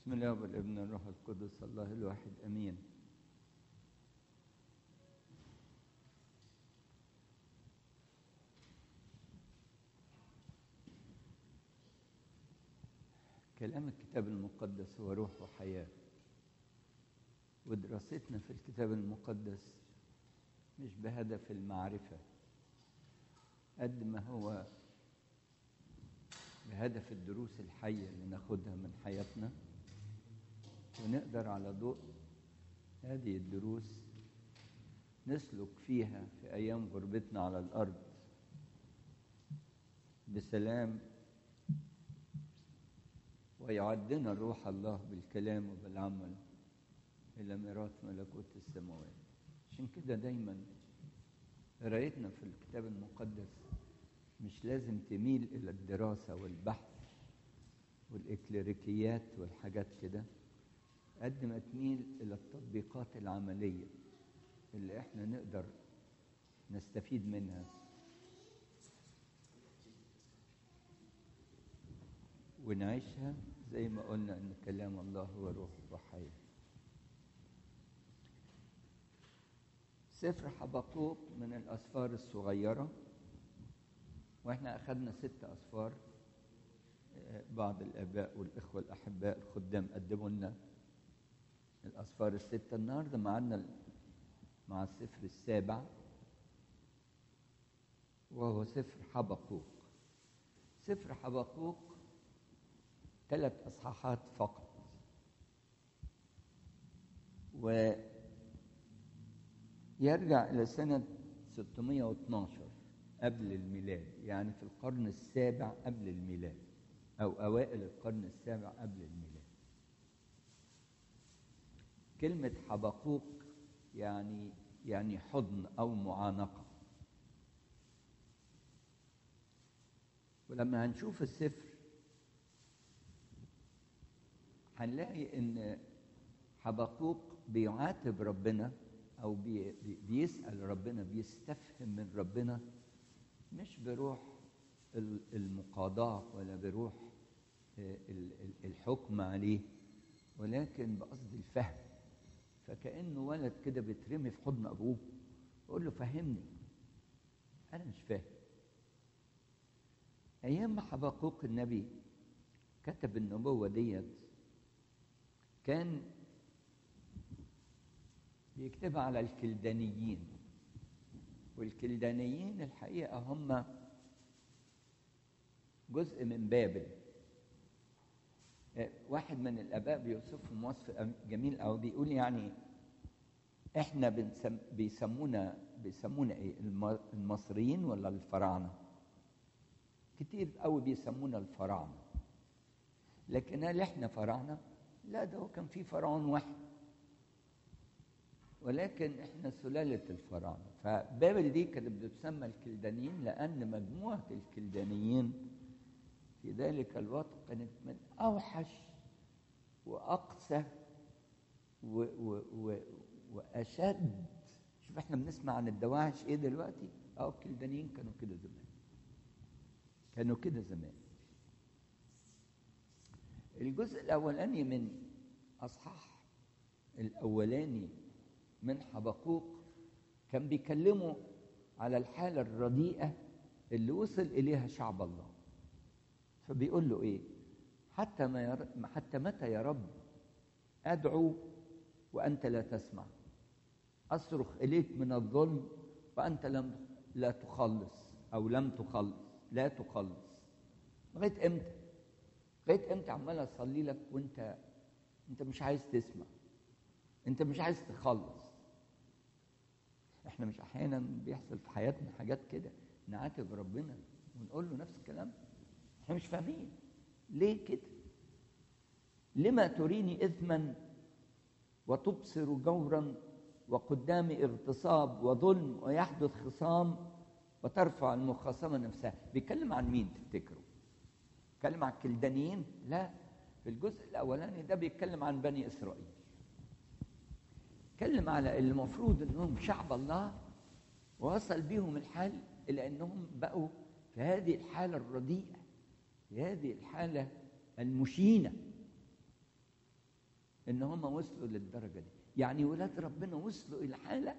بسم الله والابن الروح القدس الله الواحد امين كلام الكتاب المقدس هو روح وحياه ودراستنا في الكتاب المقدس مش بهدف المعرفه قد ما هو بهدف الدروس الحية اللي ناخدها من حياتنا ونقدر على ضوء هذه الدروس نسلك فيها في أيام غربتنا على الأرض بسلام ويعدنا روح الله بالكلام وبالعمل إلى ميراث ملكوت السماوات عشان كده دايما قرايتنا في الكتاب المقدس مش لازم تميل إلى الدراسة والبحث والإكليريكيات والحاجات كده قد ما تميل إلى التطبيقات العملية اللي إحنا نقدر نستفيد منها ونعيشها زي ما قلنا إن كلام الله هو روح وحياة سفر حبقوق من الأسفار الصغيرة واحنا اخذنا ست اصفار بعض الاباء والاخوه الاحباء الخدام قدموا لنا الاصفار السته النهارده معانا مع السفر السابع وهو سفر حبقوق سفر حبقوق ثلاث اصحاحات فقط ويرجع الى سنه 612 قبل الميلاد يعني في القرن السابع قبل الميلاد أو أوائل القرن السابع قبل الميلاد كلمة حبقوق يعني يعني حضن أو معانقة ولما هنشوف السفر هنلاقي إن حبقوق بيعاتب ربنا أو بي بيسأل ربنا بيستفهم من ربنا مش بروح المقاضاة ولا بروح الحكم عليه ولكن بقصد الفهم فكأنه ولد كده بيترمي في حضن أبوه يقول له فهمني أنا مش فاهم أيام ما حبقوق النبي كتب النبوة ديت كان بيكتبها على الكلدانيين والكلدانيين الحقيقة هم جزء من بابل واحد من الآباء بيوصفهم وصف جميل أو بيقول يعني إحنا بنسم بيسمونا بيسمونا إيه المصريين ولا الفراعنة كتير قوي بيسمونا الفراعنة لكن هل إحنا فراعنة؟ لا ده هو كان في فرعون واحد ولكن احنا سلالة الفراعنة فبابل دي كانت بتسمى الكلدانيين لأن مجموعة الكلدانيين في ذلك الوقت كانت من أوحش وأقسى و و و وأشد شوف احنا بنسمع عن الدواعش ايه دلوقتي؟ اه الكلدانيين كانوا كده زمان كانوا كده زمان الجزء الأولاني من أصحاح الأولاني من حبقوق كان بيكلموا على الحالة الرديئة اللي وصل إليها شعب الله فبيقول له إيه حتى ما ير... حتى متى يا رب أدعو وأنت لا تسمع أصرخ إليك من الظلم وأنت لم لا تخلص أو لم تخلص لا تخلص لغاية إمتى؟ لغاية إمتى عمال أصلي لك وأنت أنت مش عايز تسمع أنت مش عايز تخلص احنا مش احيانا بيحصل في حياتنا حاجات كده نعاتب ربنا ونقول له نفس الكلام احنا مش فاهمين ليه كده لما تريني اثما وتبصر جورا وقدامي اغتصاب وظلم ويحدث خصام وترفع المخاصمة نفسها بيتكلم عن مين تفتكروا بيتكلم عن الكلدانيين لا في الجزء الاولاني ده بيتكلم عن بني اسرائيل اتكلم على اللي المفروض انهم شعب الله ووصل بيهم الحال الى انهم بقوا في هذه الحاله الرديئه في هذه الحاله المشينه ان هم وصلوا للدرجه دي يعني ولاد ربنا وصلوا الى حاله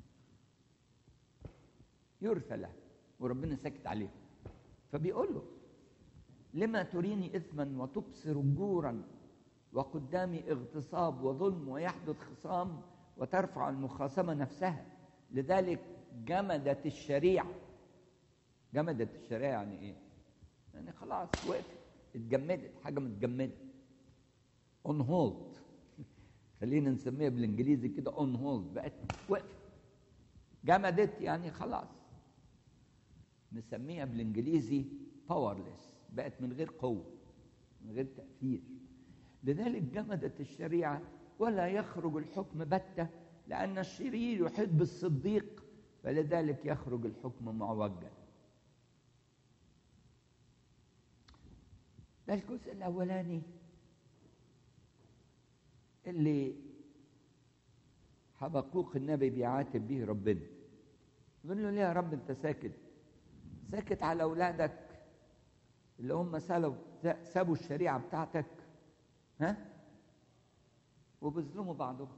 يرثى له وربنا سكت عليهم فبيقول له لما تريني اثما وتبصر جورا وقدامي اغتصاب وظلم ويحدث خصام وترفع المخاصمه نفسها لذلك جمدت الشريعه جمدت الشريعه يعني ايه؟ يعني خلاص وقفت اتجمدت حاجه متجمده اون هولد خلينا نسميها بالانجليزي كده اون هولد بقت وقفت جمدت يعني خلاص نسميها بالانجليزي باورلess بقت من غير قوه من غير تاثير لذلك جمدت الشريعه ولا يخرج الحكم بته لان الشرير يحب بالصديق فلذلك يخرج الحكم معوجا ده الجزء الاولاني اللي حبقوق النبي بيعاتب به ربنا يقول له ليه يا رب انت ساكت ساكت على اولادك اللي هم سالوا سابوا الشريعه بتاعتك ها وبيظلموا بعضهم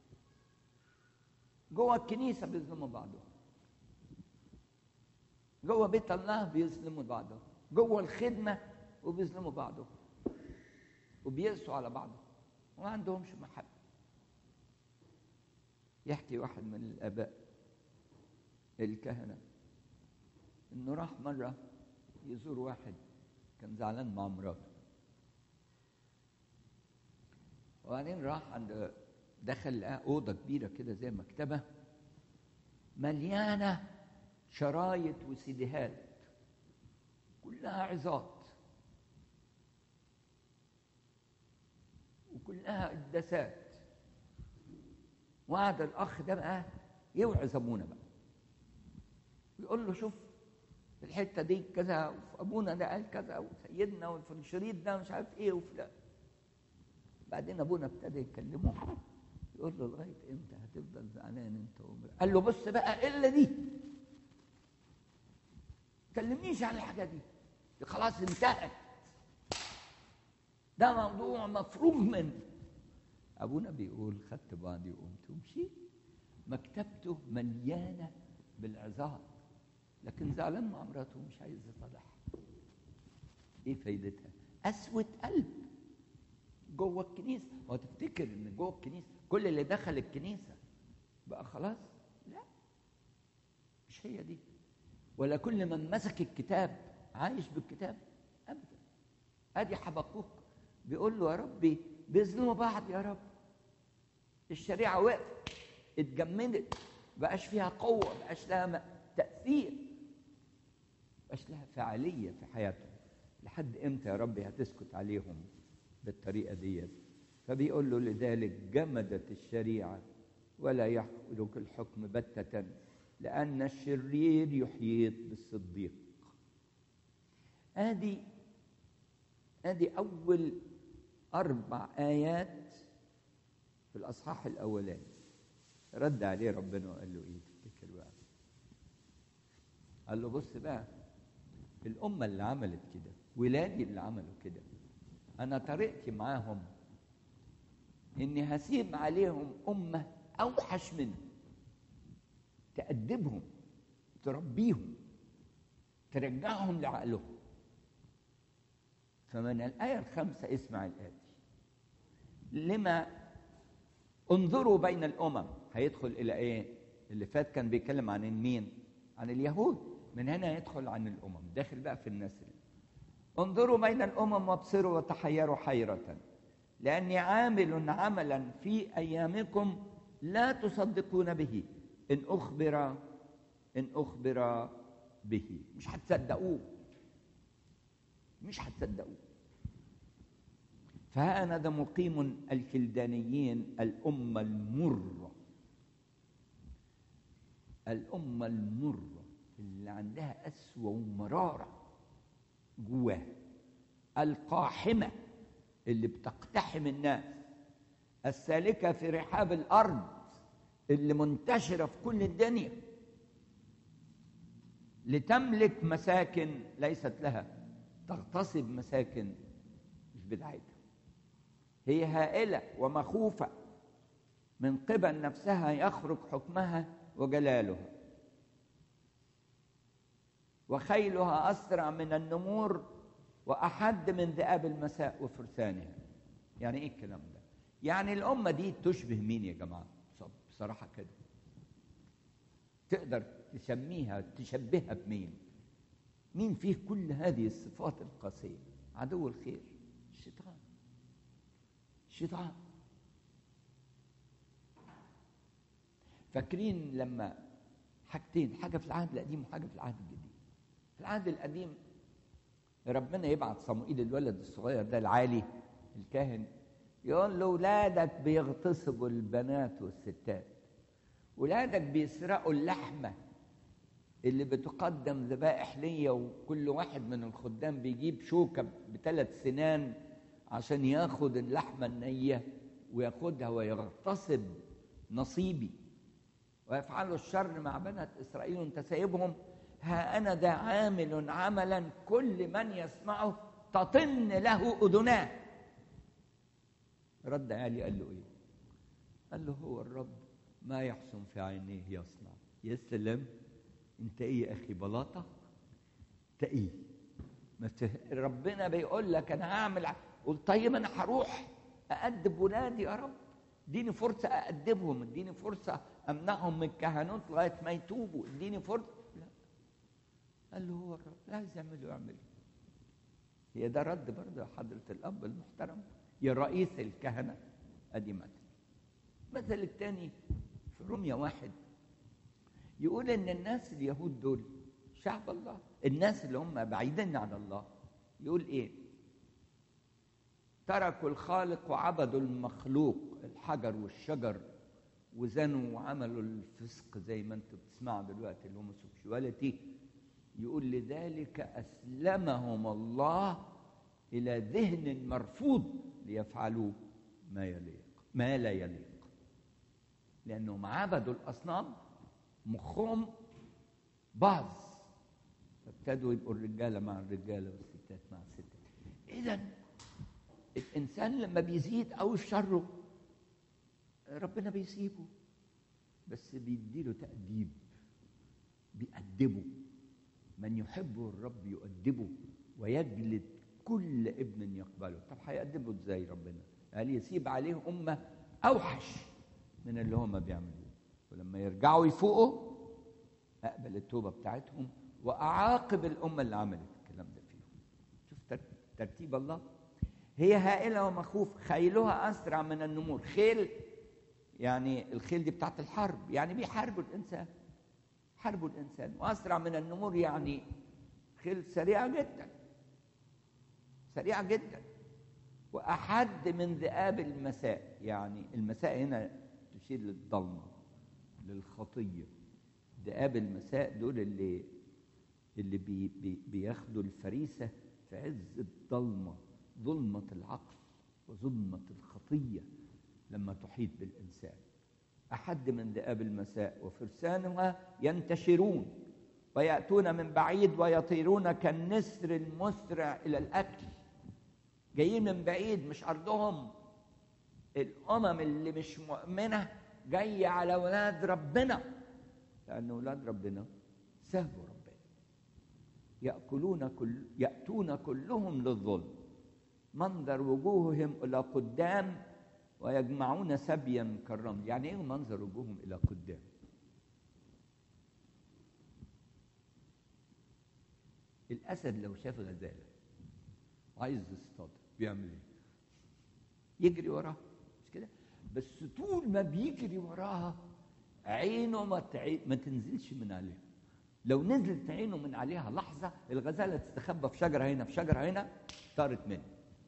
جوه الكنيسه بيظلموا بعضهم جوه بيت الله بيظلموا بعضهم جوه الخدمه وبيظلموا بعضهم وبيقسوا على بعضهم وما عندهمش محبه يحكي واحد من الاباء الكهنه انه راح مره يزور واحد كان زعلان مع مراته وبعدين راح عند دخل لقى اوضه كبيره كده زي مكتبه مليانه شرايط وسيديهات كلها عظات وكلها قداسات وقعد الاخ ده بقى يوعظ ابونا بقى ويقول له شوف الحته دي كذا وابونا ده قال كذا وسيدنا وفي الشريط ده مش عارف ايه وفلان بعدين ابونا ابتدى يكلمه يقول له لغايه امتى هتفضل زعلان انت ومرا قال له بص بقى الا دي كلمنيش عن الحاجه دي دي خلاص انتهت ده موضوع مفروغ منه ابونا بيقول خدت بعضي وقمت ومشيت مكتبته مليانه بالعظات لكن زعلان مع مراته ومش عايز يصالحها ايه فايدتها قسوه قلب جوه الكنيسه هو تفتكر ان جوه الكنيسه كل اللي دخل الكنيسه بقى خلاص لا مش هي دي ولا كل من مسك الكتاب عايش بالكتاب ابدا ادي حبقوق بيقول له يا ربي بيظلموا بعض يا رب الشريعه وقفت اتجمدت بقاش فيها قوه بقاش لها تاثير بقاش لها فعاليه في حياتهم لحد امتى يا ربي هتسكت عليهم بالطريقه ديت فبيقول له لذلك جمدت الشريعه ولا يحكمك الحكم بتة لأن الشرير يحيط بالصديق ادي ادي اول اربع ايات في الاصحاح الاولاني رد عليه ربنا وقال له ايه تفتكر بقى قال له بص بقى الامه اللي عملت كده ولادي اللي عملوا كده انا طريقتي معاهم اني هسيب عليهم امه اوحش منهم تأدبهم تربيهم ترجعهم لعقلهم فمن الآية الخامسة اسمع الآتي لما انظروا بين الأمم هيدخل إلى إيه؟ اللي فات كان بيتكلم عن مين؟ عن اليهود من هنا يدخل عن الأمم داخل بقى في النسل انظروا بين الأمم وابصروا وتحيروا حيرة لأني عامل عملا في أيامكم لا تصدقون به إن أخبر إن أخبر به مش هتصدقوه مش هتصدقوه فها أنا ذا مقيم الكلدانيين الأمة المرة الأمة المرة اللي عندها قسوة ومرارة جواها القاحمة اللي بتقتحم الناس السالكة في رحاب الأرض اللي منتشرة في كل الدنيا لتملك مساكن ليست لها تغتصب مساكن مش بتاعتها هي هائلة ومخوفة من قبل نفسها يخرج حكمها وجلالها وخيلها أسرع من النمور وأحد من ذئاب المساء وفرسانها يعني إيه الكلام ده؟ يعني الأمة دي تشبه مين يا جماعة؟ بصراحة كده تقدر تسميها تشبهها بمين؟ مين فيه كل هذه الصفات القاسية؟ عدو الخير الشيطان الشيطان فاكرين لما حاجتين حاجة في العهد القديم وحاجة في العهد الجديد في العهد القديم ربنا يبعت صموئيل الولد الصغير ده العالي الكاهن يقول له ولادك بيغتصبوا البنات والستات ولادك بيسرقوا اللحمة اللي بتقدم ذبائح ليا وكل واحد من الخدام بيجيب شوكة بثلاث سنان عشان ياخد اللحمة النية وياخدها ويغتصب نصيبي ويفعلوا الشر مع بنات إسرائيل وانت سايبهم ها أنا ذا عامل عملا كل من يسمعه تطن له أذناه رد علي قال له إيه قال له هو الرب ما يحسن في عينيه يصنع يا سلام انت ايه يا اخي بلاطه انت ايه ما ربنا بيقول لك انا هعمل قول طيب انا هروح أأدب ولادي يا رب اديني فرصة أأدبهم اديني فرصة أمنعهم من الكهنوت لغاية ما يتوبوا اديني فرصة لا قال له هو الرب لا عايز يعمله يعمله هي ده رد برضه يا حضرة الأب المحترم يا رئيس الكهنة أدي مثل مثل الثاني في روميا واحد يقول إن الناس اليهود دول شعب الله الناس اللي هم بعيدين عن الله يقول إيه تركوا الخالق وعبدوا المخلوق الحجر والشجر وزنوا وعملوا الفسق زي ما انتم بتسمعوا دلوقتي الهوموسيكشواليتي يقول لذلك اسلمهم الله الى ذهن مرفوض ليفعلوا ما يليق ما لا يليق لانهم عبدوا الاصنام مخهم باظ فابتدوا يبقوا الرجاله مع الرجاله والستات مع الستات اذا الانسان لما بيزيد او الشر ربنا بيسيبه بس بيديله تأديب بيأدبه من يحبه الرب يؤدبه ويجلد كل ابن يقبله طب هيأدبه ازاي ربنا قال يسيب عليه أمة أوحش من اللي هم بيعملوه ولما يرجعوا يفوقوا أقبل التوبة بتاعتهم وأعاقب الأمة اللي عملت الكلام ده فيهم شوف ترتيب الله هي هائلة ومخوف خيلها أسرع من النمور خيل يعني الخيل دي بتاعت الحرب يعني بيحاربوا الإنسان حاربوا الإنسان وأسرع من النمور يعني خيل سريعة جدا سريعة جدا وأحد من ذئاب المساء يعني المساء هنا تشير للضلمة للخطية ذئاب المساء دول اللي اللي بي بي بياخدوا الفريسة في عز الضلمة ظلمة العقل وظلمة الخطية لما تحيط بالإنسان أحد من ذئاب المساء وفرسانها ينتشرون ويأتون من بعيد ويطيرون كالنسر المسرع إلى الأكل جايين من بعيد مش أرضهم الأمم اللي مش مؤمنة جاية على ولاد ربنا لأن ولاد ربنا سهبوا ربنا يأكلون كل يأتون كلهم للظلم منظر وجوههم إلى قدام ويجمعون سبيا كالرمل يعني ايه منظر وجوههم الى قدام الاسد لو شاف غزاله عايز يصطاد بيعمل ايه يجري وراها مش كده بس طول ما بيجري وراها عينه ما تعي... ما تنزلش من عليها لو نزلت عينه من عليها لحظه الغزاله تستخبى في شجره هنا في شجره هنا طارت منه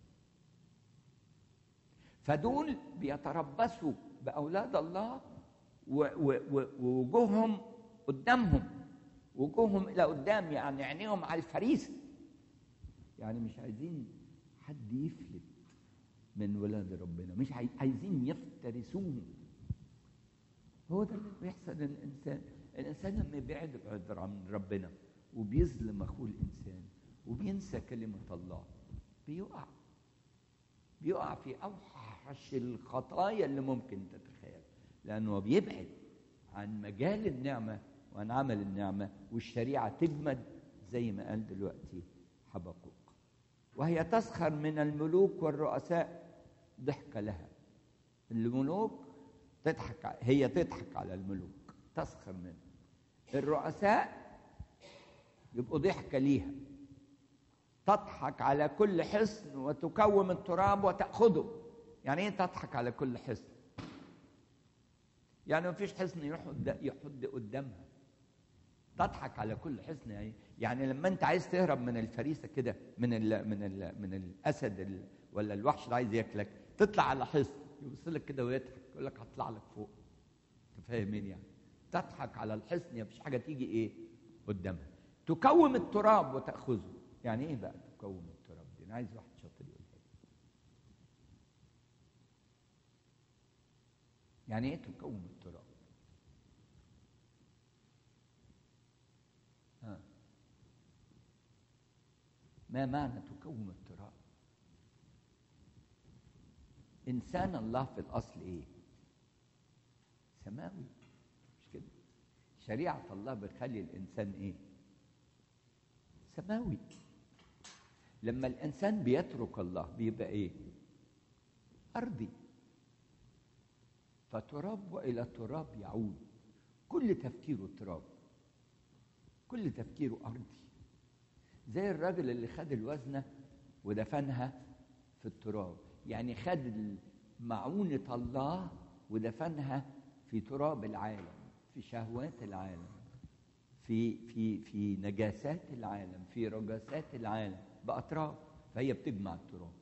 فدول بيتربصوا بأولاد الله ووجوههم قدامهم وجوههم إلى قدام يعني عينيهم على الفريسة يعني مش عايزين حد يفلت من ولاد ربنا مش عايزين يفترسوهم هو ده اللي بيحصل للإنسان الإنسان لما يبعد يبعد عن ربنا وبيظلم أخوه الإنسان وبينسى كلمة الله بيقع بيقع في اوحش الخطايا اللي ممكن تتخيل لانه بيبعد عن مجال النعمه وعن عمل النعمه والشريعه تجمد زي ما قال دلوقتي حبقوق وهي تسخر من الملوك والرؤساء ضحك لها الملوك تضحك هي تضحك على الملوك تسخر منهم الرؤساء يبقوا ضحكه ليها تضحك على كل حصن وتكوم التراب وتأخذه يعني ايه تضحك على كل حصن يعني ما فيش حصن يروح يحد قدامها تضحك على كل حصن يعني يعني لما انت عايز تهرب من الفريسه كده من ال من ال من الاسد ال ولا الوحش اللي عايز ياكلك تطلع على حصن يبص لك كده ويضحك يقول لك هطلع لك فوق انت فاهمين يعني تضحك على الحصن مفيش حاجه تيجي ايه قدامها تكوم التراب وتاخذه يعني ايه بقى تكوم التراب دي انا عايز واحد شاطر يقولها لي يعني ايه تكوم التراب ها ما معنى تكوم التراب انسان الله في الاصل ايه سماوي مش كده شريعه الله بتخلي الانسان ايه سماوي لما الانسان بيترك الله بيبقى ايه ارضي فتراب والى تراب يعود كل تفكيره تراب كل تفكيره ارضي زي الراجل اللي خد الوزنه ودفنها في التراب يعني خد معونة الله ودفنها في تراب العالم في شهوات العالم في في في نجاسات العالم في رجاسات العالم بأطراف فهي بتجمع التراب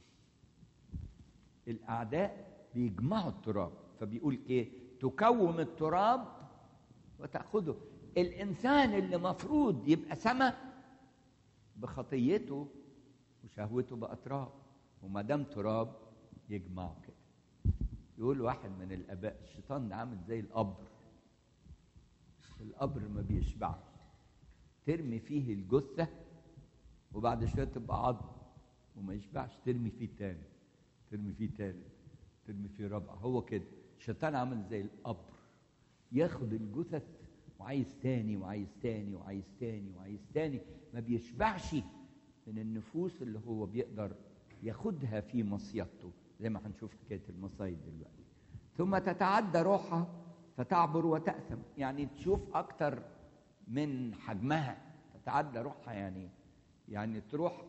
الأعداء بيجمعوا التراب فبيقول إيه تكوم التراب وتأخذه الإنسان اللي مفروض يبقى سما بخطيته وشهوته بأطراف وما دام تراب يجمعه كده يقول واحد من الآباء الشيطان ده عامل زي القبر القبر ما بيشبعش ترمي فيه الجثة وبعد شوية تبقى عظم وما يشبعش ترمي فيه تاني ترمي فيه تالت ترمي فيه رابع هو كده الشيطان عامل زي القبر ياخد الجثث وعايز تاني وعايز تاني وعايز تاني وعايز تاني ما بيشبعش من النفوس اللي هو بيقدر ياخدها في مصيدته زي ما هنشوف حكايه المصايد دلوقتي ثم تتعدى روحها فتعبر وتأثم يعني تشوف أكتر من حجمها تتعدى روحها يعني يعني تروح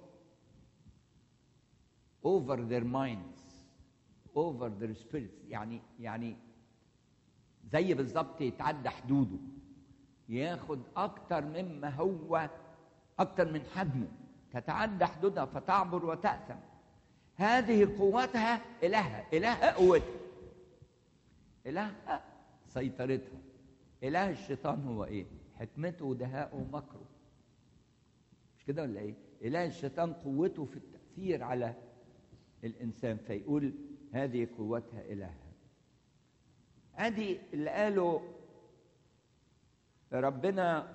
over their minds over their spirits يعني يعني زي بالظبط يتعدى حدوده ياخد أكتر مما هو أكتر من حجمه تتعدى حدودها فتعبر وتأثم هذه قوتها إلهها إلهها قوتها إلهها سيطرتها إله الشيطان هو إيه؟ حكمته ودهاءه ومكره مش كده ولا إيه؟ إله الشيطان قوته في التأثير على الإنسان فيقول هذه قوتها إلهها أدي اللي قاله ربنا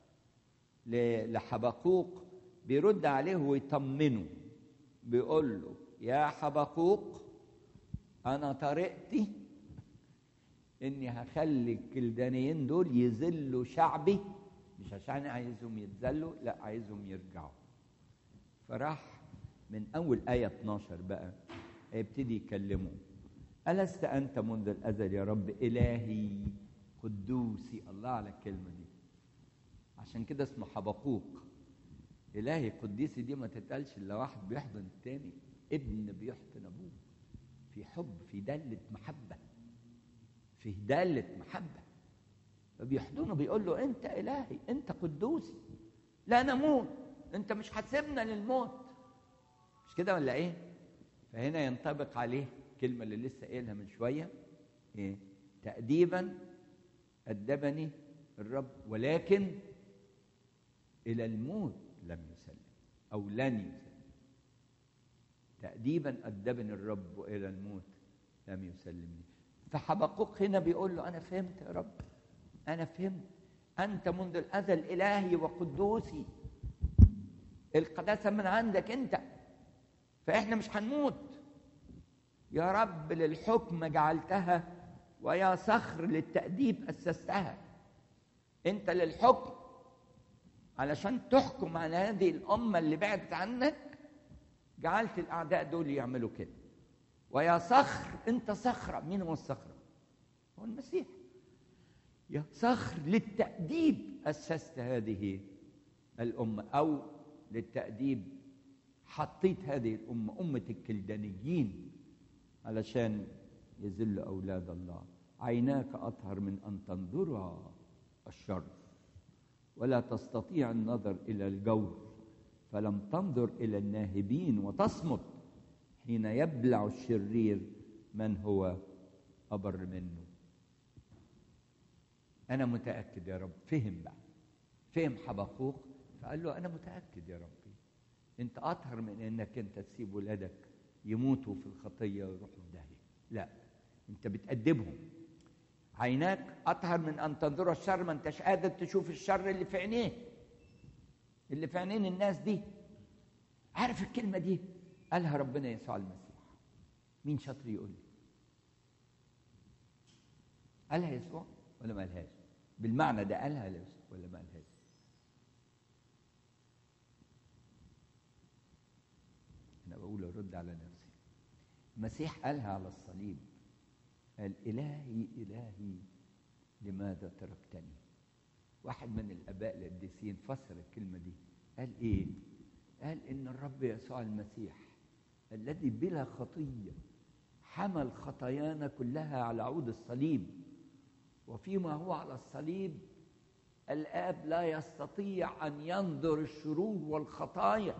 لحبقوق بيرد عليه ويطمنه بيقول له يا حبقوق أنا طريقتي اني هخلي الكلدانيين دول يذلوا شعبي مش عشان عايزهم يتذلوا لا عايزهم يرجعوا فراح من اول ايه 12 بقى هيبتدي يكلمه ألست أنت منذ الأزل يا رب إلهي قدوسي الله على الكلمة دي عشان كده اسمه حبقوق إلهي قديسي دي ما تتقالش إلا واحد بيحضن التاني ابن بيحضن أبوه في حب في دلة محبة في دالة محبة فبيحضنه بيقول له أنت إلهي أنت قدوسي لا نموت أنت مش هتسيبنا للموت مش كده ولا إيه؟ فهنا ينطبق عليه الكلمة اللي لسه قايلها من شوية إيه؟ تأديبا أدبني الرب ولكن إلى الموت لم يسلم أو لن يسلم تأديبا أدبني الرب وإلى الموت لم يسلمني فحبقوق هنا بيقول له أنا فهمت يا رب أنا فهمت أنت منذ الأزل إلهي وقدوسي القداسة من عندك أنت فإحنا مش هنموت يا رب للحكم جعلتها ويا صخر للتأديب أسستها أنت للحكم علشان تحكم على هذه الأمة اللي بعدت عنك جعلت الأعداء دول يعملوا كده ويا صخر أنت صخرة مين هو الصخرة؟ هو المسيح يا صخر للتأديب أسست هذه الأمة أو للتأديب حطيت هذه الأمة أمة الكلدانيين علشان يذل أولاد الله عيناك أطهر من أن تنظر الشر ولا تستطيع النظر إلى الجور فلم تنظر إلى الناهبين وتصمت حين يبلع الشرير من هو أبر منه أنا متأكد يا رب فهم بقى فهم حبقوق فقال له أنا متأكد يا ربي أنت أطهر من إنك أنت تسيب ولادك يموتوا في الخطية ويروحوا في داهية لا أنت بتأدبهم عيناك أطهر من أن تنظر الشر ما أنتش قادر تشوف الشر اللي في عينيه اللي في عينين الناس دي عارف الكلمة دي قالها ربنا يسوع المسيح مين شاطر يقول لي قالها يسوع ولا ما قالهاش بالمعنى ده قالها يسوع ولا ما قالهاش انا بقول ارد على نفسي المسيح قالها على الصليب قال الهي الهي لماذا تركتني واحد من الاباء القديسين فسر الكلمه دي قال ايه قال ان الرب يسوع المسيح الذي بلا خطيه حمل خطايانا كلها على عود الصليب وفيما هو على الصليب الاب لا يستطيع ان ينظر الشرور والخطايا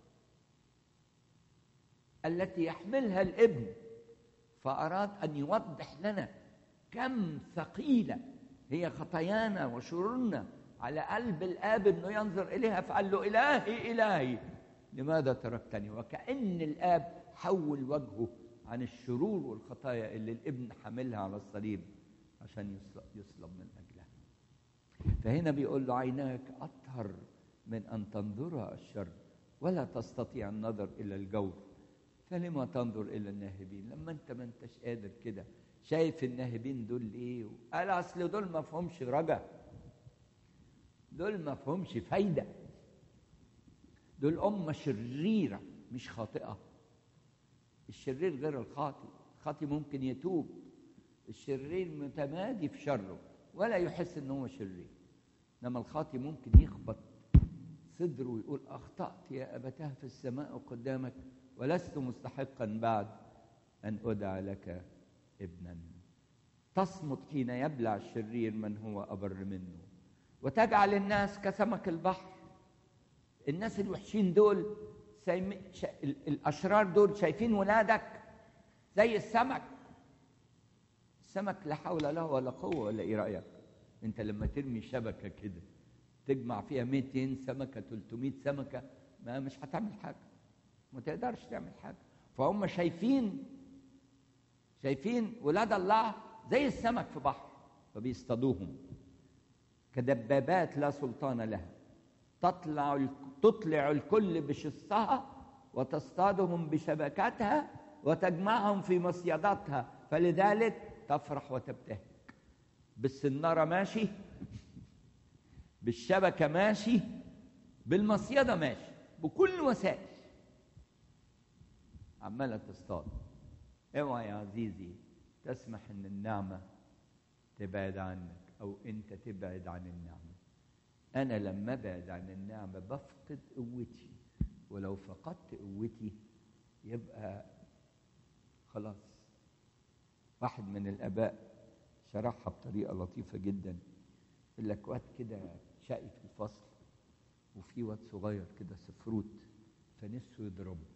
التي يحملها الابن فاراد ان يوضح لنا كم ثقيله هي خطايانا وشرورنا على قلب الاب انه ينظر اليها فقال له الهي الهي لماذا تركتني وكان الاب حول وجهه عن الشرور والخطايا اللي الابن حاملها على الصليب عشان يصلب من اجلها فهنا بيقول له عيناك اطهر من ان تنظر الشر ولا تستطيع النظر الى الجور فلما تنظر الى الناهبين لما انت ما انتش قادر كده شايف الناهبين دول ايه قال اصل دول ما فهمش رجا دول ما فهمش فايده دول امه شريره مش خاطئه الشرير غير الخاطئ الخاطئ ممكن يتوب الشرير متمادي في شره ولا يحس ان هو شرير انما الخاطئ ممكن يخبط صدره ويقول اخطات يا ابتاه في السماء قدامك ولست مستحقا بعد ان ادعى لك ابنا تصمت حين يبلع الشرير من هو ابر منه وتجعل الناس كسمك البحر الناس الوحشين دول سيم... ش... الاشرار دول شايفين ولادك زي السمك السمك لا حول له ولا قوه ولا ايه رايك انت لما ترمي شبكه كده تجمع فيها 200 سمكه 300 سمكه ما مش هتعمل حاجه ما تقدرش تعمل حاجه فهم شايفين شايفين ولاد الله زي السمك في بحر فبيصطادوهم كدبابات لا سلطان لها تطلع تطلع الكل بشصها وتصطادهم بشبكاتها وتجمعهم في مصيداتها فلذلك تفرح وتبتهج بالسنارة ماشي بالشبكة ماشي بالمصيدة ماشي بكل وسائل عمالة تصطاد اوعى يا عزيزي تسمح ان النعمة تبعد عنك او انت تبعد عن النعمة انا لما ابعد عن النعمة بفقد قوتي ولو فقدت قوتي يبقى خلاص واحد من الاباء شرحها بطريقة لطيفة جدا يقول لك واد كده شقي في الفصل وفي واد صغير كده سفروت فنفسه يضربه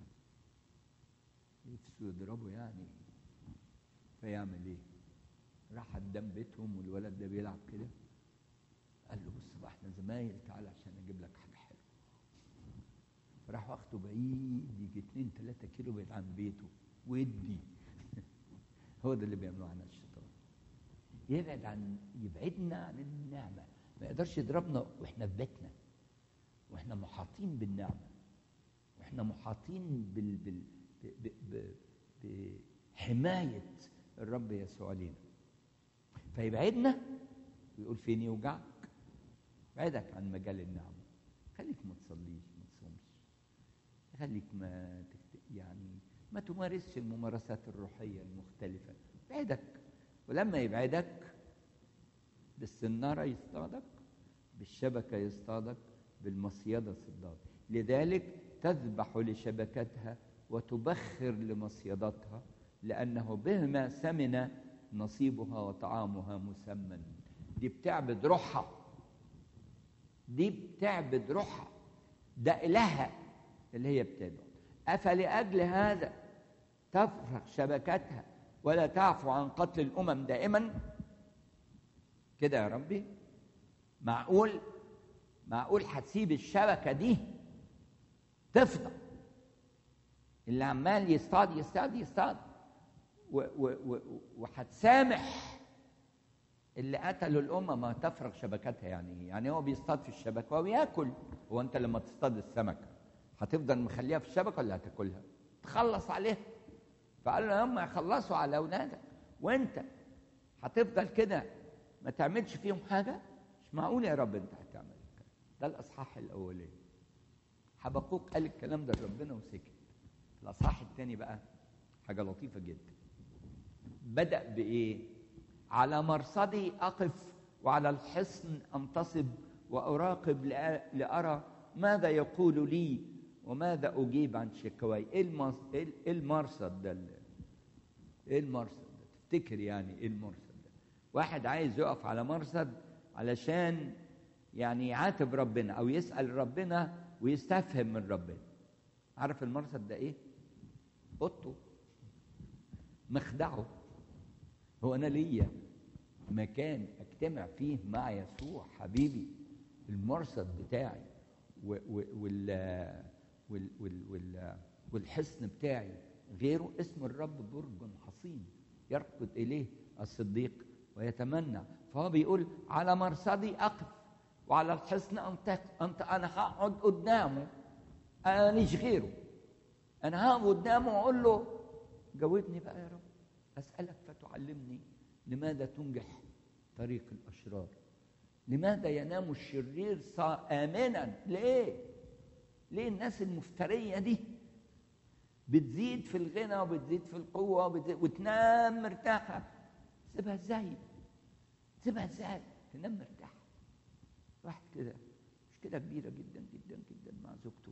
نفسه يضربه يعني فيعمل ايه راح قدام بيتهم والولد ده بيلعب كده قال له بص بقى احنا زمايل تعالى عشان اجيب لك حاجه حلوه فراح واخده بعيد يجي 2 3 كيلو بعيد عن بيته ودي هو ده اللي بيعملوه عن الشيطان يبعد عن يبعدنا عن النعمه ما يقدرش يضربنا واحنا في بيتنا واحنا محاطين بالنعمه واحنا محاطين بال, بال... ب... ب... ب... حمايه الرب يسوع لينا فيبعدنا ويقول فين يوجعك بعدك عن مجال النعمه خليك ما تصليش ما تصومش خليك ما تكت... يعني ما تمارسش الممارسات الروحيه المختلفه بعدك ولما يبعدك بالسناره يصطادك بالشبكه يصطادك بالمصيده صداد لذلك تذبح لشبكتها وتبخر لمصيدتها لانه بهما سمن نصيبها وطعامها مسمن دي بتعبد روحها دي بتعبد روحها ده إلهها اللي هي بتدعو أفلأجل هذا تفرغ شبكتها ولا تعفو عن قتل الأمم دائما كده يا ربي معقول معقول هتسيب الشبكة دي تفضى اللي عمال يصطاد يصطاد يصطاد وهتسامح اللي قتلوا الأمة ما تفرغ شبكتها يعني ايه؟ يعني هو بيصطاد في الشبكة وبياكل هو أنت لما تصطاد السمكة هتفضل مخليها في الشبكة ولا هتاكلها؟ تخلص عليها فقال له هم يخلصوا على أولادك وأنت هتفضل كده ما تعملش فيهم حاجة مش معقول يا رب أنت هتعمل كده ده الأصحاح الأولاني حبقوق قال الكلام ده لربنا وسكت الأصحاح الثاني بقى حاجة لطيفة جدا بدأ بإيه؟ على مرصدي أقف وعلى الحصن أنتصب وأراقب لأرى ماذا يقول لي وماذا أجيب عن شكواي إيه, المص... إيه المرصد ده إيه المرصد ده تفتكر يعني إيه المرصد ده واحد عايز يقف على مرصد علشان يعني يعاتب ربنا أو يسأل ربنا ويستفهم من ربنا عارف المرصد ده إيه قطه مخدعه هو انا ليا مكان اجتمع فيه مع يسوع حبيبي المرصد بتاعي و و وال وال وال وال والحصن بتاعي غيره اسم الرب برج حصين يركض اليه الصديق ويتمنى فهو بيقول على مرصدي اقف وعلى الحصن انت انت انا هقعد قدامه انا ماليش غيره انا هقعد قدامه واقول له جاوبني بقى يا رب أسألك فتعلمني لماذا تنجح طريق الأشرار لماذا ينام الشرير آمنا ليه ليه الناس المفترية دي بتزيد في الغنى وبتزيد في القوة وبتزيد وتنام مرتاحة سيبها ازاي سيبها ازاي تنام مرتاحة واحد كده مشكلة كبيرة جدا جدا جدا مع زوجته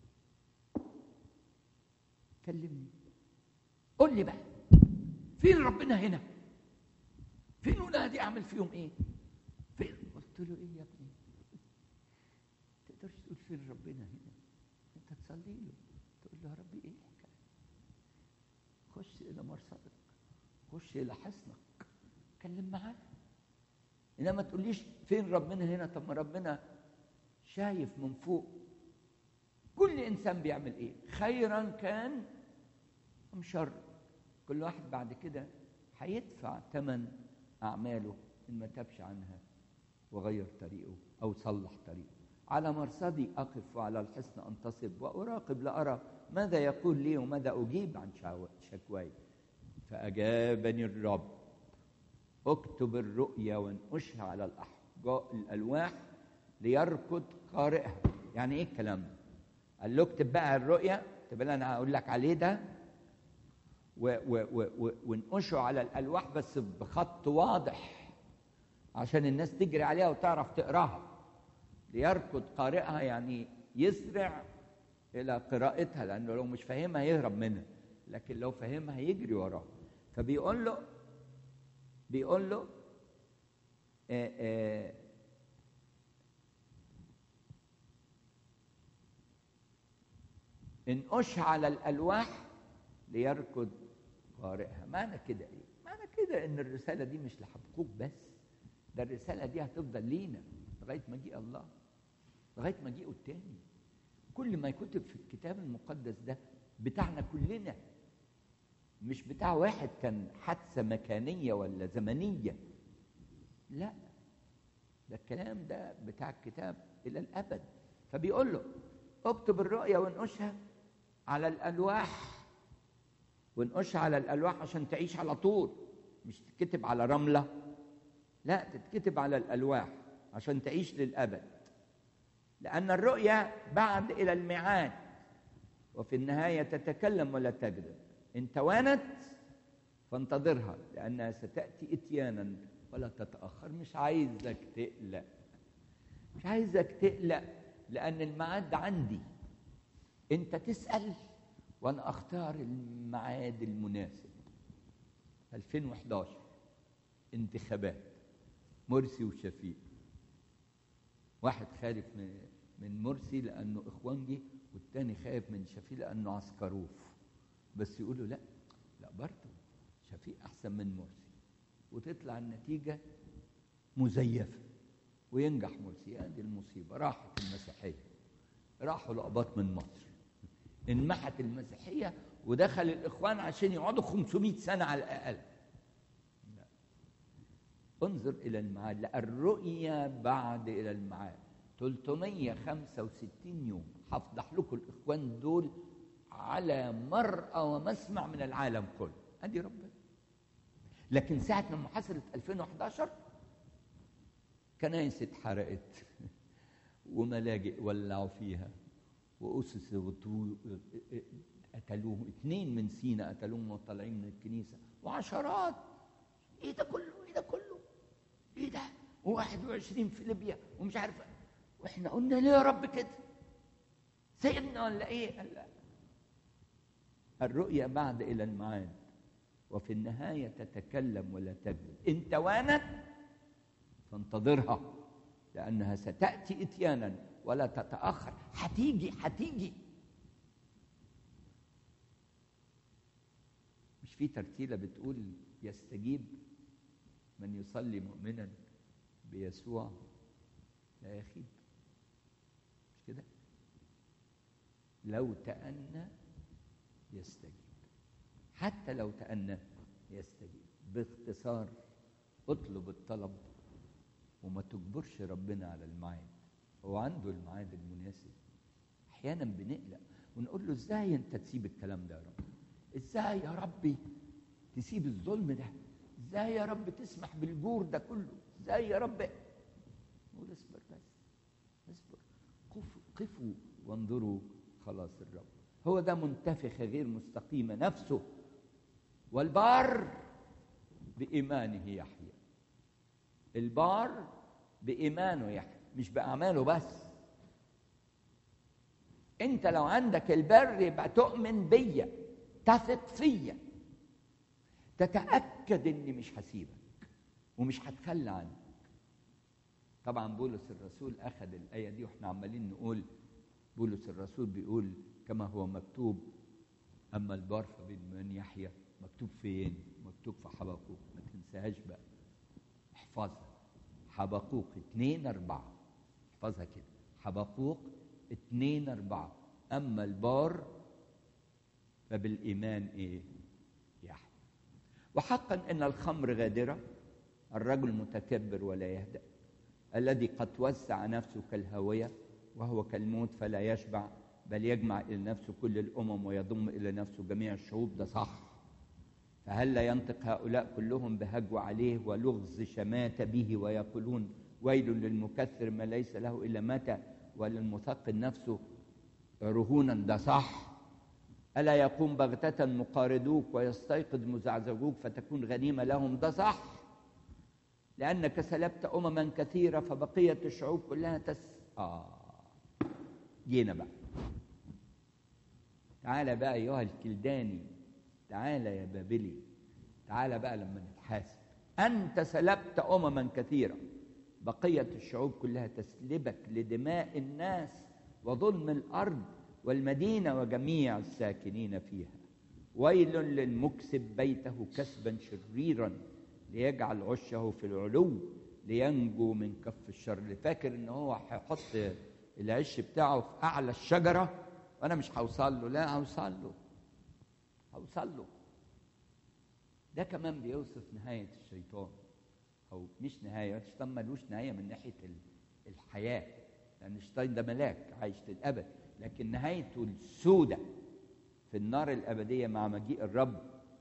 كلمني قول لي بقى فين ربنا هنا فين ولادي اعمل فيهم ايه فين قلت له ايه يا ابني تقدرش تقول فين ربنا هنا انت تصلي له تقول له يا ربي ايه الحكايه خش الى مرصدك خش الى حصنك اتكلم معاه انما ما تقوليش فين ربنا هنا طب ما ربنا شايف من فوق كل انسان بيعمل ايه خيرا كان ام شر كل واحد بعد كده هيدفع ثمن أعماله إن ما تابش عنها وغير طريقه أو صلح طريقه على مرصدي أقف وعلى الحصن أنتصب وأراقب لأرى ماذا يقول لي وماذا أجيب عن شكواي فأجابني الرب اكتب الرؤيا وانقشها على الألواح ليركض قارئها يعني إيه الكلام ده؟ قال له اكتب بقى الرؤيا اكتب اللي أنا هقول لك عليه ده ونقشه على الالواح بس بخط واضح عشان الناس تجري عليها وتعرف تقراها ليركض قارئها يعني يسرع الى قراءتها لانه لو مش فاهمها يهرب منها لكن لو فاهمها يجري وراها فبيقول له بيقول له آآ آآ انقش على الالواح ليركض قارئها معنى كده ايه معنى كده ان الرساله دي مش لحبقوق بس ده الرساله دي هتفضل لينا لغايه ما يجي الله لغايه ما يجيء التاني كل ما يكتب في الكتاب المقدس ده بتاعنا كلنا مش بتاع واحد كان حادثه مكانيه ولا زمنيه لا ده الكلام ده بتاع الكتاب الى الابد فبيقول له اكتب الرؤيا وانقشها على الالواح ونقش على الالواح عشان تعيش على طول مش تتكتب على رمله لا تتكتب على الالواح عشان تعيش للابد لان الرؤيا بعد الى الميعاد وفي النهايه تتكلم ولا تكذب ان توانت فانتظرها لانها ستاتي اتيانا ولا تتاخر مش عايزك تقلق مش عايزك تقلق لان الميعاد عندي انت تسال وانا اختار الميعاد المناسب 2011 انتخابات مرسي وشفيق واحد خايف من من مرسي لانه اخوانجي والتاني خايف من شفيق لانه عسكروف بس يقولوا لا لا برضه شفيق احسن من مرسي وتطلع النتيجه مزيفه وينجح مرسي هذه المصيبه راحت المسيحيه راحوا الاباط من مصر انمحت المسيحيه ودخل الاخوان عشان يقعدوا 500 سنه على الاقل لا. انظر الى الميعاد لا الرؤيا بعد الى الميعاد 365 يوم هفضح لكم الاخوان دول على مرأى ومسمع من العالم كله ادي ربنا لكن ساعة لما حصلت 2011 كنايس اتحرقت وملاجئ ولعوا فيها وأسس قتلوهم اثنين من سينا قتلوهم وطالعين من الكنيسة وعشرات ايه ده كله ايه ده كله ايه ده وواحد وعشرين في ليبيا ومش عارف واحنا قلنا ليه يا رب كده سيبنا ولا ايه قال لا الرؤيا بعد الى المعاد وفي النهايه تتكلم ولا تكذب ان توانت فانتظرها لانها ستاتي اتيانا ولا تتاخر هتيجي هتيجي مش في ترتيله بتقول يستجيب من يصلي مؤمنا بيسوع لا يخيب مش كده لو تأنى يستجيب حتى لو تأنى يستجيب باختصار اطلب الطلب وما تجبرش ربنا على الميعاد هو عنده الميعاد المناسب احيانا بنقلق ونقول له ازاي انت تسيب الكلام ده يا رب ازاي يا ربي تسيب الظلم ده ازاي يا رب تسمح بالجور ده كله ازاي يا رب نقول اصبر بس اصبر قفوا قفوا وانظروا خلاص الرب هو ده منتفخة غير مستقيمة نفسه والبار بإيمانه يحيى البار بإيمانه يحيى مش بأعماله بس انت لو عندك البر يبقى تؤمن بيا تثق فيا تتأكد اني مش هسيبك ومش هتخلى عنك طبعا بولس الرسول اخذ الايه دي واحنا عمالين نقول بولس الرسول بيقول كما هو مكتوب اما البار فبمن يحيى مكتوب فين مكتوب في حبقوق ما تنساهاش بقى احفظها حبقوق اتنين اربعة احفظها كده حبقوق اتنين اربعة اما البار فبالايمان ايه يحيى وحقا ان الخمر غادره الرجل متكبر ولا يهدأ الذي قد وسع نفسه كالهاوية وهو كالموت فلا يشبع بل يجمع إلى نفسه كل الأمم ويضم إلى نفسه جميع الشعوب ده صح فهل لا ينطق هؤلاء كلهم بهجو عليه ولغز شماتة به ويقولون ويل للمكثر ما ليس له إلا متى وللمثقل نفسه رهونا ده صح ألا يقوم بغتة مقارضوك ويستيقظ مزعزعوك فتكون غنيمة لهم ده صح لأنك سلبت أمما كثيرة فبقية الشعوب كلها تس آه جينا بقى تعالى بقى أيها الكلداني تعالى يا بابلي تعالى بقى لما نتحاسب أنت سلبت أمما كثيرة بقية الشعوب كلها تسلبك لدماء الناس وظلم الأرض والمدينة وجميع الساكنين فيها ويل للمكسب بيته كسبا شريرا ليجعل عشه في العلو لينجو من كف الشر اللي فاكر ان هو هيحط العش بتاعه في اعلى الشجره وانا مش هوصل له لا هوصل له هوصل له ده كمان بيوصف نهايه الشيطان او مش نهايه الشيطان ملوش نهايه من ناحيه الحياه لان الشيطان ده ملاك عايش للابد لكن نهايته السودة في في النار الأبدية مع مجيء الرب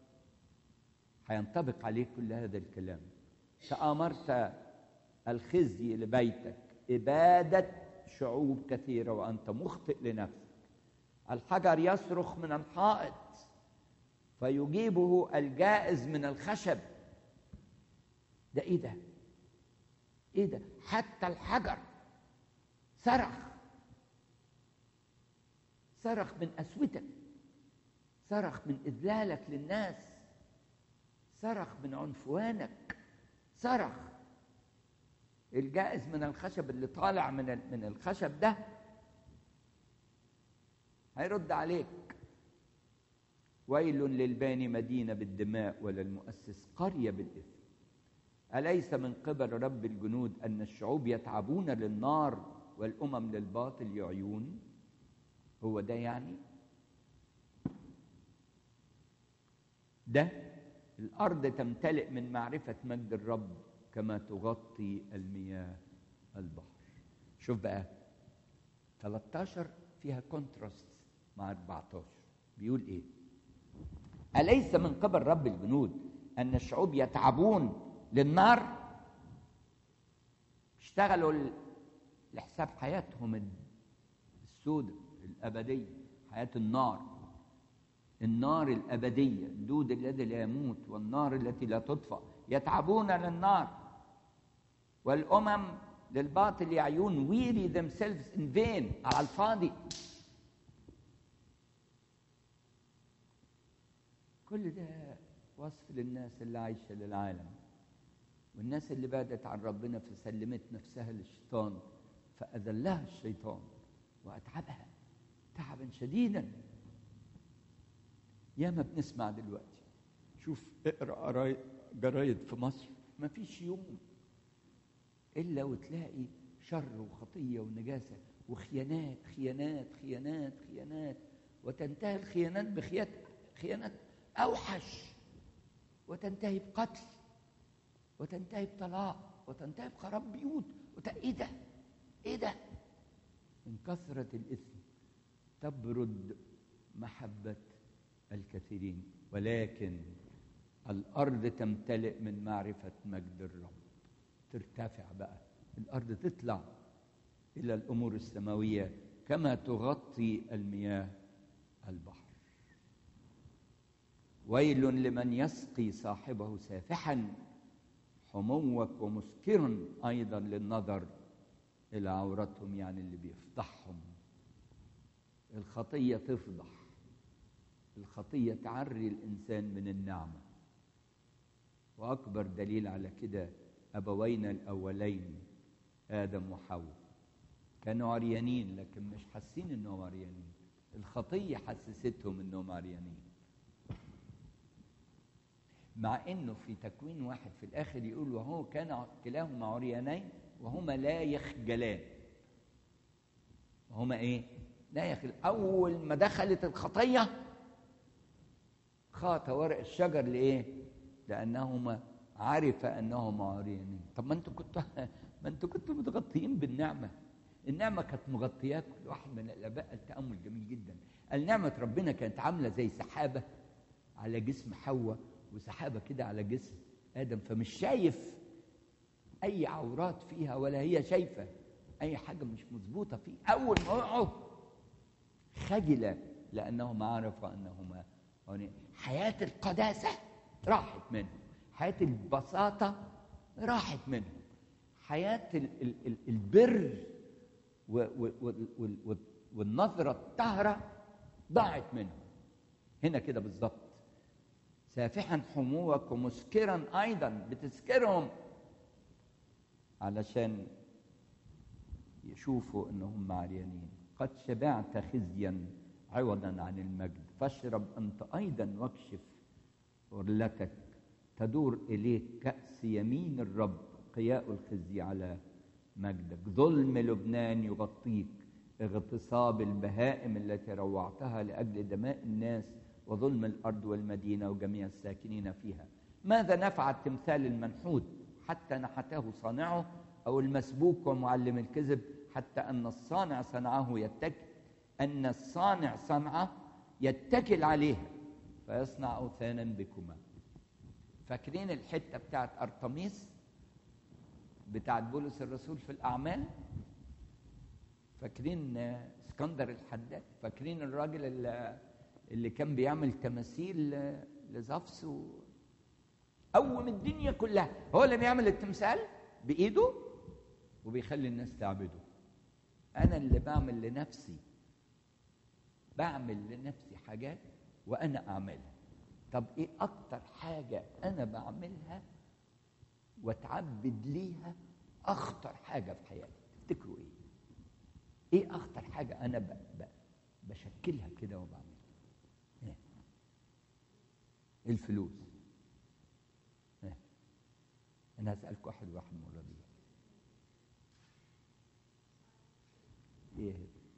هينطبق عليك كل هذا الكلام تآمرت الخزي لبيتك إبادة شعوب كثيرة وأنت مخطئ لنفسك الحجر يصرخ من الحائط فيجيبه الجائز من الخشب ده ايه ده ايه ده حتى الحجر صرخ صرخ من قسوتك صرخ من اذلالك للناس صرخ من عنفوانك صرخ الجائز من الخشب اللي طالع من من الخشب ده هيرد عليك ويل للباني مدينة بالدماء وللمؤسس قرية بالإثم أليس من قبل رب الجنود أن الشعوب يتعبون للنار والأمم للباطل يعيون هو ده يعني ده الأرض تمتلئ من معرفة مجد الرب كما تغطي المياه البحر شوف بقى 13 فيها كونتراست مع 14 بيقول ايه أليس من قبل رب الجنود أن الشعوب يتعبون للنار اشتغلوا لحساب حياتهم السوداء الأبدية حياة النار النار الأبدية الدود الذي لا يموت والنار التي لا تطفأ يتعبون للنار والأمم للباطل يعيون weary themselves in vain على الفاضي كل ده وصف للناس اللي عايشة للعالم والناس اللي بعدت عن ربنا فسلمت نفسها للشيطان فأذلها الشيطان وأتعبها تعبا شديدا ياما بنسمع دلوقتي شوف اقرا جرايد في مصر ما فيش يوم الا وتلاقي شر وخطيه ونجاسه وخيانات خيانات خيانات خيانات وتنتهي الخيانات بخيانات خيانات اوحش وتنتهي بقتل وتنتهي بطلاق وتنتهي بخراب بيوت وت... ايه ده؟ ايه ده؟ من كثرة الإثم تبرد محبة الكثيرين ولكن الأرض تمتلئ من معرفة مجد الرب ترتفع بقى الأرض تطلع إلى الأمور السماوية كما تغطي المياه البحر ويل لمن يسقي صاحبه سافحا حموك ومسكر أيضا للنظر إلى عورتهم يعني اللي بيفضحهم الخطية تفضح الخطية تعري الإنسان من النعمة وأكبر دليل على كده أبوينا الأولين آدم وحواء كانوا عريانين لكن مش حاسين إنهم عريانين الخطية حسستهم إنهم عريانين مع إنه في تكوين واحد في الآخر يقول وهو كان كلاهما عريانين وهما لا يخجلان وهما إيه؟ لا يخجل أول ما دخلت الخطية خاط ورق الشجر لإيه؟ لأنهما عرف أنهما عريانين طب ما أنتوا كنتوا ما أنتوا كنتوا متغطيين بالنعمة النعمة كانت مغطياك كل واحد من الآباء التأمل جميل جدا النعمة ربنا كانت عاملة زي سحابة على جسم حواء وسحابة كده على جسم آدم فمش شايف أي عورات فيها ولا هي شايفة أي حاجة مش مظبوطة فيه أول ما وقعوا خجل لأنهم عرفوا أنهما حياة القداسة راحت منهم حياة البساطة راحت منهم حياة ال ال ال البر و و و و والنظرة الطاهرة ضاعت منهم هنا كده بالظبط سافحا حموك ومسكرا أيضا بتسكرهم علشان يشوفوا انهم عريانين قد شبعت خزيا عوضا عن المجد فاشرب انت ايضا واكشف غرلتك تدور اليك كاس يمين الرب قياء الخزي على مجدك ظلم لبنان يغطيك اغتصاب البهائم التي روعتها لاجل دماء الناس وظلم الارض والمدينه وجميع الساكنين فيها ماذا نفع التمثال المنحوت حتى نحته صانعه او المسبوك ومعلم الكذب حتى ان الصانع صنعه يتكئ ان الصانع صنعه يتكل عليها فيصنع اوثانا بكما فاكرين الحته بتاعت ارطميس بتاعت بولس الرسول في الاعمال فاكرين اسكندر الحداد فاكرين الراجل اللي, اللي كان بيعمل تماثيل لزفس و... قوم الدنيا كلها هو اللي بيعمل التمثال بايده وبيخلي الناس تعبده انا اللي بعمل لنفسي بعمل لنفسي حاجات وانا اعملها طب ايه اكتر حاجه انا بعملها واتعبد ليها اخطر حاجه في حياتي تفتكروا ايه ايه اخطر حاجه انا ب... ب... بشكلها كده وبعملها إيه؟ الفلوس إيه؟ انا هسالك واحد واحد المره دي ايه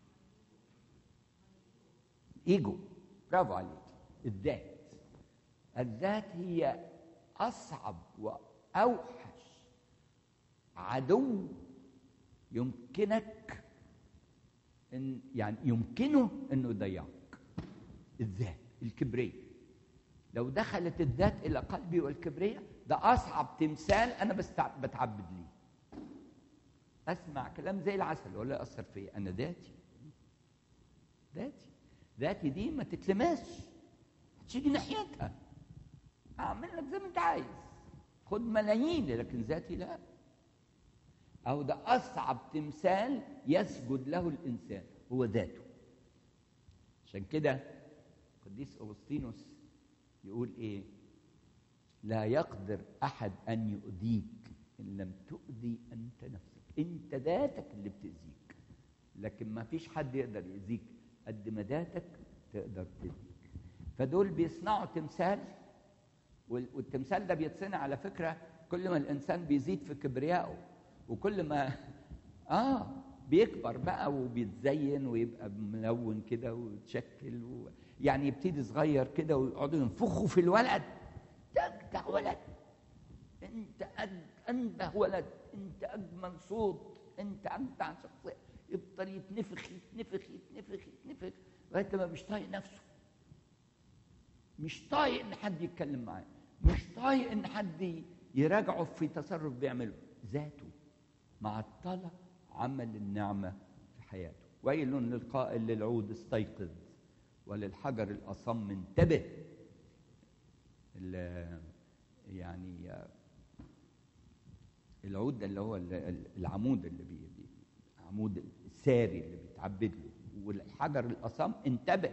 ايجو برافو عليك الذات الذات هي اصعب واوحش عدو يمكنك ان يعني يمكنه انه يضيعك الذات الكبرياء لو دخلت الذات الى قلبي والكبرياء ده اصعب تمثال انا بستع... بتعبد ليه اسمع كلام زي العسل ولا ياثر فيا انا ذاتي ذاتي ذاتي دي ما تتلمسش تيجي ناحيتها اعمل لك زي ما انت عايز خد ملايين لكن ذاتي لا أو ده أصعب تمثال يسجد له الإنسان هو ذاته عشان كده قديس أغسطينوس يقول إيه لا يقدر أحد أن يؤذيك إن لم تؤذي أنت نفسك أنت ذاتك اللي بتأذيك لكن ما فيش حد يقدر يأذيك قد ما ذاتك تقدر تأذيك فدول بيصنعوا تمثال والتمثال ده بيتصنع على فكرة كل ما الإنسان بيزيد في كبريائه وكل ما اه بيكبر بقى وبيتزين ويبقى ملون كده ويتشكل و... يعني يبتدي صغير كده ويقعدوا ينفخوا في الولد تجدع ولد انت أج... انبه ولد انت اجمل صوت انت امتع شخصيه يفضل يتنفخ يتنفخ يتنفخ يتنفخ لغايه ما مش طايق نفسه مش طايق ان حد يتكلم معاه مش طايق ان حد يراجعه في تصرف بيعمله ذاته معطلة عمل النعمة في حياته ويل للقائل للعود استيقظ وللحجر الأصم انتبه يعني العود ده اللي هو العمود اللي بي العمود الساري اللي بيتعبد له والحجر الأصم انتبه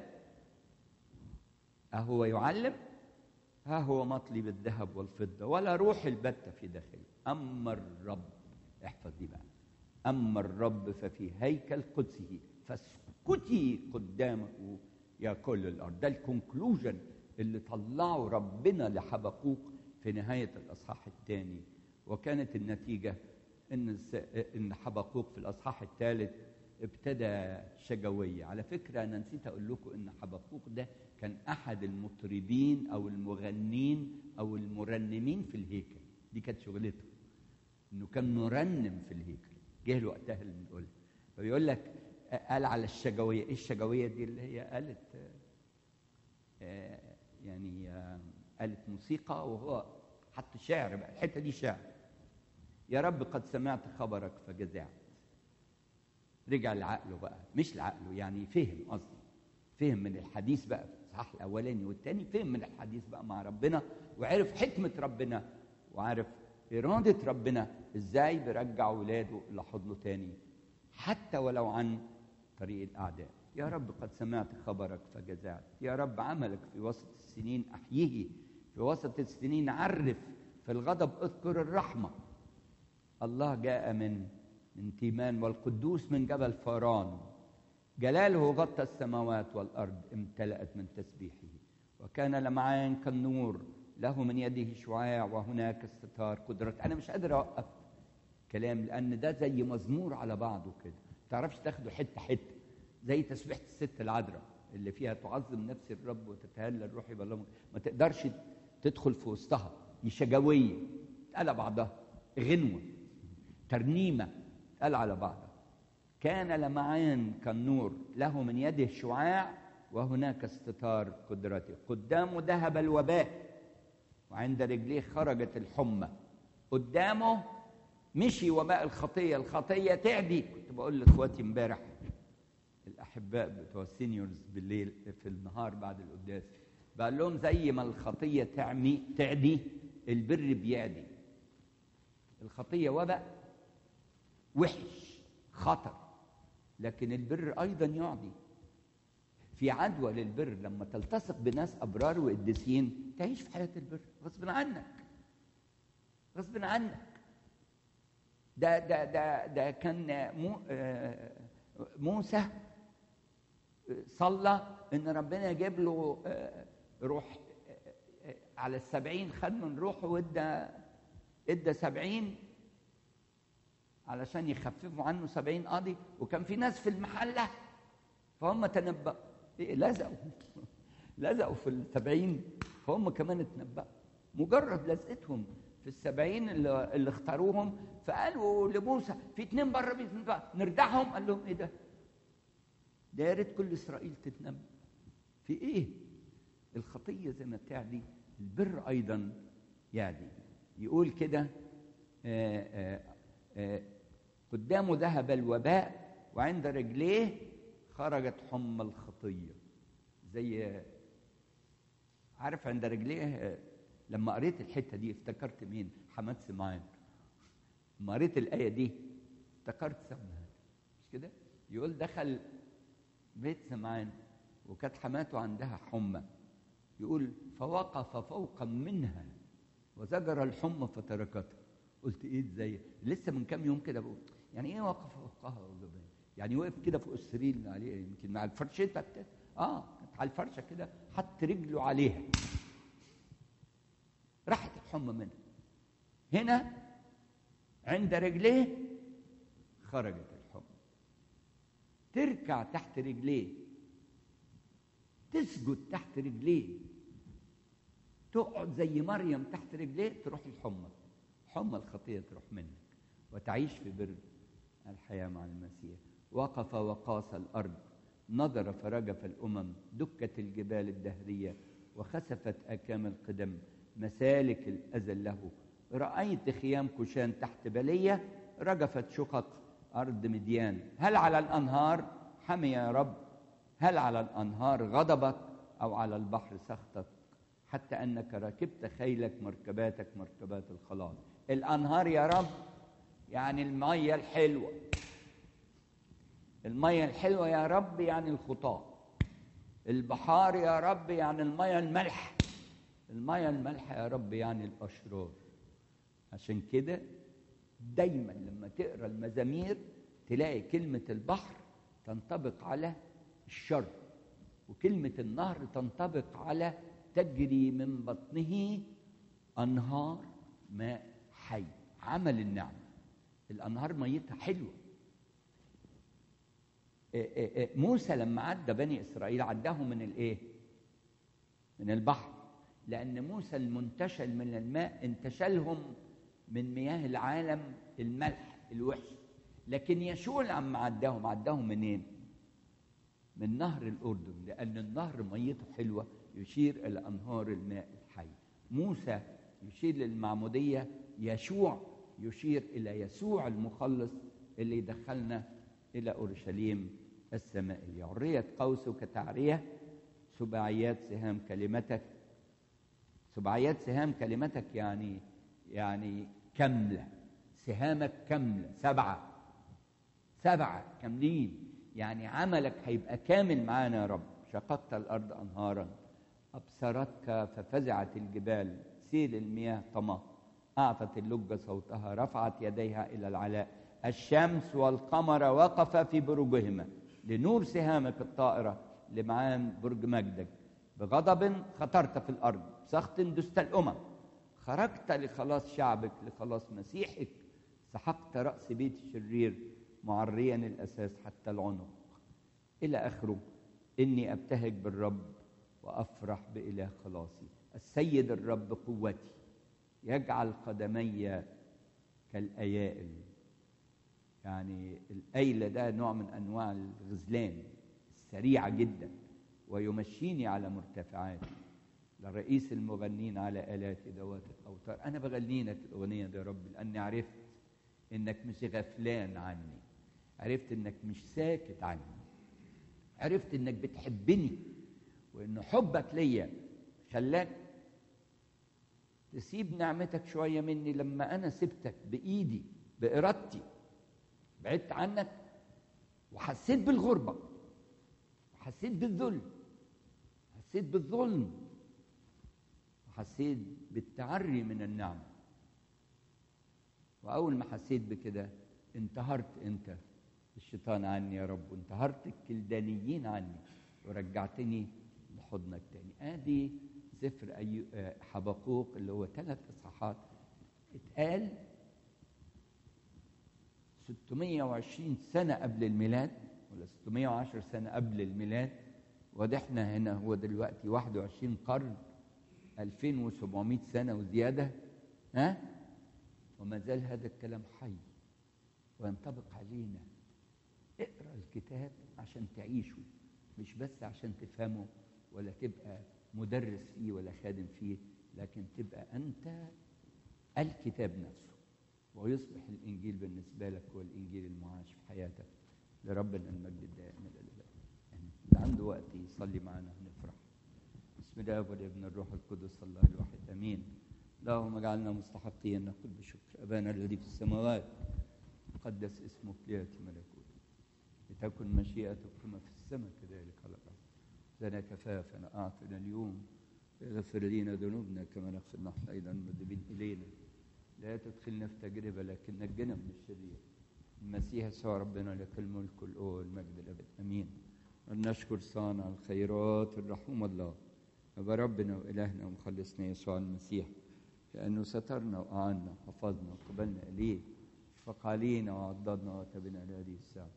أهو يعلم ها هو مطلي بالذهب والفضة ولا روح البتة في داخله أما الرب احفظ دي بقى أما الرب ففي هيكل قدسه فاسكتي قدامه يا كل الأرض ده الكونكلوجن اللي طلعه ربنا لحبقوق في نهاية الأصحاح الثاني وكانت النتيجة إن إن حبقوق في الأصحاح الثالث ابتدى شجوية على فكرة أنا نسيت أقول لكم إن حبقوق ده كان أحد المطربين أو المغنين أو المرنمين في الهيكل دي كانت شغلته انه كان مرنم في الهيكل جه له وقتها اللي بنقولها فبيقول لك قال على الشجويه ايه الشجويه دي اللي هي قالت آه يعني آه قالت موسيقى وهو حط شعر بقى الحته دي شعر يا رب قد سمعت خبرك فجزعت رجع لعقله بقى مش لعقله يعني فهم قصدي فهم من الحديث بقى في الصحاح الاولاني والثاني فهم من الحديث بقى مع ربنا وعرف حكمه ربنا وعرف إرادة ربنا إزاي بيرجع ولاده لحضنه تاني حتى ولو عن طريق الأعداء يا رب قد سمعت خبرك فجزعت يا رب عملك في وسط السنين أحييه في وسط السنين عرف في الغضب اذكر الرحمة الله جاء من من تيمان والقدوس من جبل فاران جلاله غطى السماوات والأرض امتلأت من تسبيحه وكان لمعان كالنور له من يده شعاع وهناك استتار قدرة أنا مش قادر أوقف كلام لأن ده زي مزمور على بعضه كده ما تعرفش تاخده حتة حتة زي تسبيحة الست العذراء اللي فيها تعظم نفس الرب وتتهلل الروح بالله ما تقدرش تدخل في وسطها دي شجوية على بعضها غنوة ترنيمة قال على بعضها كان لمعان كالنور له من يده شعاع وهناك استتار قدرته قدامه ذهب الوباء وعند رجليه خرجت الحمى قدامه مشي وباء الخطيه الخطيه تعدي كنت بقول لاخواتي امبارح الاحباء بتوع السينيورز بالليل في النهار بعد القداس بقول لهم زي ما الخطيه تعمي تعدي البر بيعدي الخطيه وباء وحش خطر لكن البر ايضا يعدي في عدوى للبر لما تلتصق بناس ابرار وقديسين تعيش في حياه البر غصب عنك غصب عنك ده ده ده ده كان مو آه موسى صلى ان ربنا يجيب له آه روح آه على السبعين خد من روحه وادى ادى سبعين علشان يخففوا عنه سبعين قاضي وكان في ناس في المحلة فهم تنبأوا إيه لزقوا لزقوا في السبعين فهم كمان اتنبأوا مجرد لزقتهم في السبعين اللي, اللي اختاروهم فقالوا لموسى في اتنين بره بيتنبأ نردعهم قال لهم ايه ده؟ ده يا ريت كل اسرائيل تتنبأ في ايه؟ الخطيه زي ما بتعدي البر ايضا يعدي يقول كده آآ آآ قدامه ذهب الوباء وعند رجليه خرجت حمى الخطيه زي عارف عند رجليه لما قريت الحته دي افتكرت مين حماد سمعان لما قريت الايه دي افتكرت سمعان مش كده يقول دخل بيت سمعان وكانت حماته عندها حمى يقول فوقف فوقا منها وزجر الحمى فتركته قلت ايه ازاي لسه من كام يوم كده بقول يعني ايه وقف فوقها يعني وقف كده فوق السرير اللي عليه يمكن مع الفرشه بتاعت اه كانت على الفرشه كده حط رجله عليها راحت الحمى منها هنا عند رجليه خرجت الحمى تركع تحت رجليه تسجد تحت رجليه تقعد زي مريم تحت رجليه تروح الحمى حمى الخطيه تروح منك وتعيش في بر الحياه مع المسيح وقف وقاس الارض نظر فرجف الامم دكت الجبال الدهريه وخسفت اكام القدم مسالك الازل له رايت خيام كشان تحت بليه رجفت شقق ارض مديان هل على الانهار حمي يا رب هل على الانهار غضبك او على البحر سخطك حتى انك ركبت خيلك مركباتك مركبات الخلاص الانهار يا رب يعني الميه الحلوه الميه الحلوه يا رب يعني الخطاه البحار يا رب يعني الميه الملح الميه الملح يا رب يعني الاشرار عشان كده دايما لما تقرا المزامير تلاقي كلمه البحر تنطبق على الشر وكلمه النهر تنطبق على تجري من بطنه انهار ماء حي عمل النعمه الانهار ميتها حلوه موسى لما عدى بني اسرائيل عداهم من الايه من البحر لان موسى المنتشل من الماء انتشلهم من مياه العالم الملح الوحش لكن يشوع لما عداهم عداهم منين من نهر الاردن لان النهر ميته حلوه يشير الى انهار الماء الحي موسى يشير للمعموديه يشوع يشير الى يسوع المخلص اللي يدخلنا الى اورشليم السمائيه عريه قوسك تعريه سباعيات سهام كلمتك سباعيات سهام كلمتك يعني يعني كامله سهامك كامله سبعه سبعه كاملين يعني عملك هيبقى كامل معانا يا رب شققت الارض انهارا ابصرتك ففزعت الجبال سيل المياه طمى اعطت اللجه صوتها رفعت يديها الى العلاء الشمس والقمر وقفا في بروجهما لنور سهامك الطائره لمعان برج مجدك بغضب خطرت في الارض بسخط دست الامم خرجت لخلاص شعبك لخلاص مسيحك سحقت راس بيت الشرير معريا الاساس حتى العنق الى اخره اني ابتهج بالرب وافرح باله خلاصي السيد الرب قوتي يجعل قدمي كالايائل يعني الايله ده نوع من انواع الغزلان السريعه جدا ويمشيني على مرتفعاتي لرئيس المغنين على آلات ذوات الأوتار أنا بغني لك الأغنية دي يا رب لأني عرفت إنك مش غفلان عني عرفت إنك مش ساكت عني عرفت إنك بتحبني وإن حبك ليا خلاك تسيب نعمتك شوية مني لما أنا سبتك بإيدي بإرادتي بعدت عنك وحسيت بالغربة وحسيت بالذل حسيت بالظلم وحسيت بالتعري من النعمة وأول ما حسيت بكده انتهرت أنت الشيطان عني يا رب وانتهرت الكلدانيين عني ورجعتني لحضنك تاني ادي سفر أيو حبقوق اللي هو ثلاث اصحاحات اتقال 620 سنة قبل الميلاد ولا 610 سنة قبل الميلاد ودحنا هنا هو دلوقتي 21 قرن 2700 سنة وزيادة ها وما زال هذا الكلام حي وينطبق علينا اقرا الكتاب عشان تعيشه مش بس عشان تفهمه ولا تبقى مدرس فيه ولا خادم فيه لكن تبقى انت الكتاب نفسه ويصبح الانجيل بالنسبه لك هو الانجيل المعاش في حياتك لربنا المجد الدائم الى الابد اللي عنده وقت يصلي معنا نفرح بسم الله والابن الروح القدس الله الواحد امين اللهم اجعلنا مستحقين نقول بشكر ابانا الذي في السماوات قدس اسمك لياتي ملكوتك لتكن مشيئتك كما في السماء كذلك على الارض لنا كفافنا اعطنا اليوم اغفر لنا ذنوبنا كما نغفر نحن ايضا المذنبين الينا لا تدخلنا في تجربه لكن نجنا من الشرير المسيح يسوع ربنا لك الملك والقوه والمجد الابد امين ونشكر صانع الخيرات الرحوم الله أبا ربنا وإلهنا ومخلصنا يسوع المسيح لأنه سترنا وأعنا وحفظنا وقبلنا إليه شفق علينا وعضدنا وتبنا لهذه الساعة